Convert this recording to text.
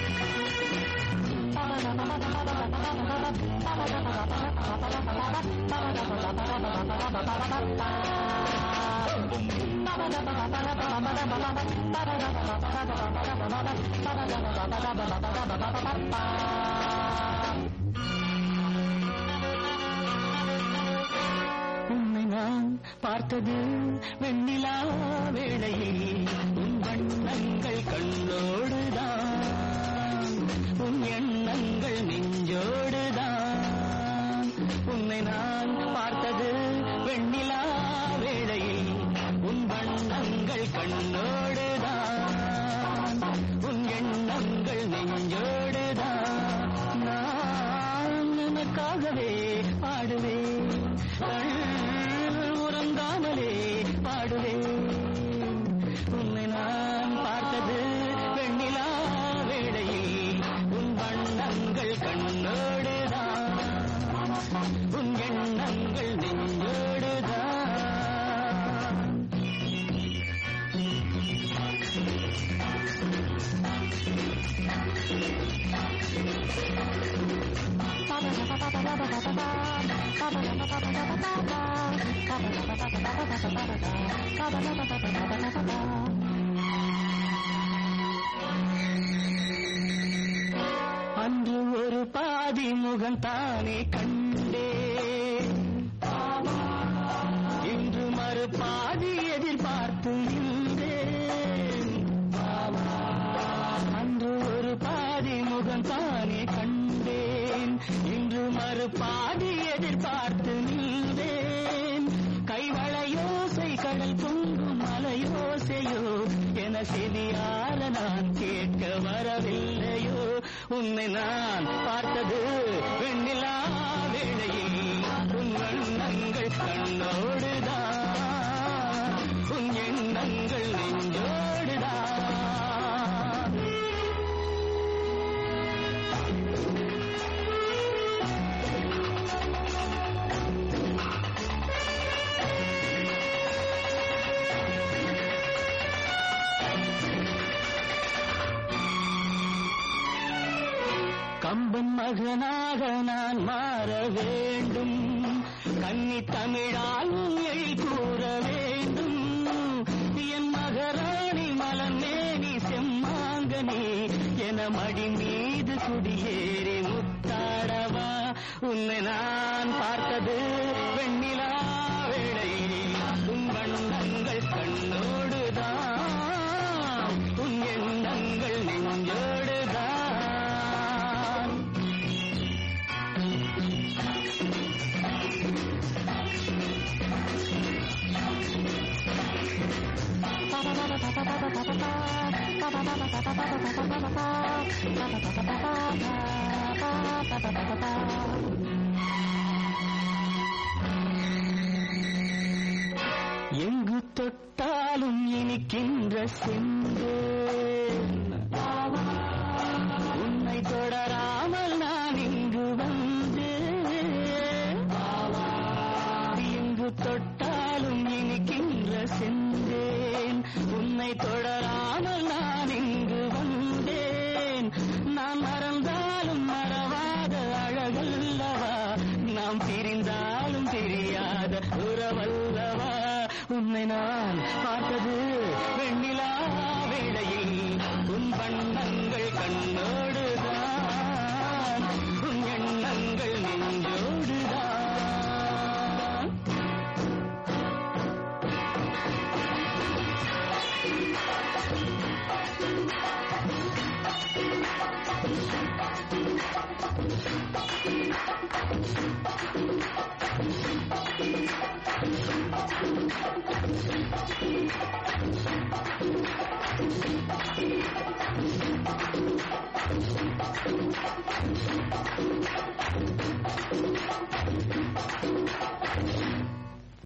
உன்னை நான் பார்த்தது வெண்ணிலா வேளையில் உன் வண்ணங்கள் கண்ணோடுதான் உன் எண்ணங்கள் நெஞ்சோடுதான் உன்னை நான் பார்த்தது வெண்ணிலா வேளையில் உன் வண்ணங்கள் கண்ணோடுதான் உன் எண்ணங்கள் நெஞ்சோடுதான் நான் எனக்காகவே பாடுவேன் கண் உறங்காமலே பாடுவேன் உன்னை நான் பார்த்தது வெண்ணிலா வேளையில் உன் வண்ணங்கள் கண்ணோடுதான் உன் எண்ணங்கள் நெஞ்சோடுதான் அன்று ஒரு பாதி முகம் தானே கண்டேன் இன்று மறு பாதி எதிர்பார்த்து நின்றேன் அன்று ஒரு பாதி முகம் தானே கண்டேன் இன்று மறு பாதி எதிர்பார்த்து நின்றேன் கைவளையோசை கடல் பொங்கும் மலையோசையோ என செவியால நான் கேட்க வரவில்லையோ உன்னை நான் பார்த்தது வெண்ணிலா வேளையில் உன் வண்ணங்கள் கண்ணோடுதான் உன் எண்ணங்கள் நெஞ்சோடுதான் கம்பன் மகனாக நான் மாற வேண்டும் கன்னி தமிழால் எழி கூற வேண்டும் என் மகராணி மலமேனி செம்மாங்கனி என மடி மீது குடியேறி முத்தாடவா உன்னை நான் பார்த்தது வெண்ணிலா வேளையில் உன் வண்ணங்கள் கண்ணோடுதான் உன் எண்ணங்கள் நெஞ்சோடுதான் எங்கு தொட்டாலும் இனிக்கின்ற செந்தேன் உன்னை தொடராமல் நான் இங்கு வந்தேன் எங்கு தொட்டாலும் இனிக்கின்ற செந்தேன் உன்னை தொடராமல் நான் இங்கு வந்தேன் நான் மறந்தாலும் மறவாத அழகல்லவா நாம் பிரிந்தாலும் தெரியாத உறவல்லவா உன்னை நான் பார்த்தது வெண்ணிலா வேளையில் உன் வண்ணங்கள் கண்ணோடுதான்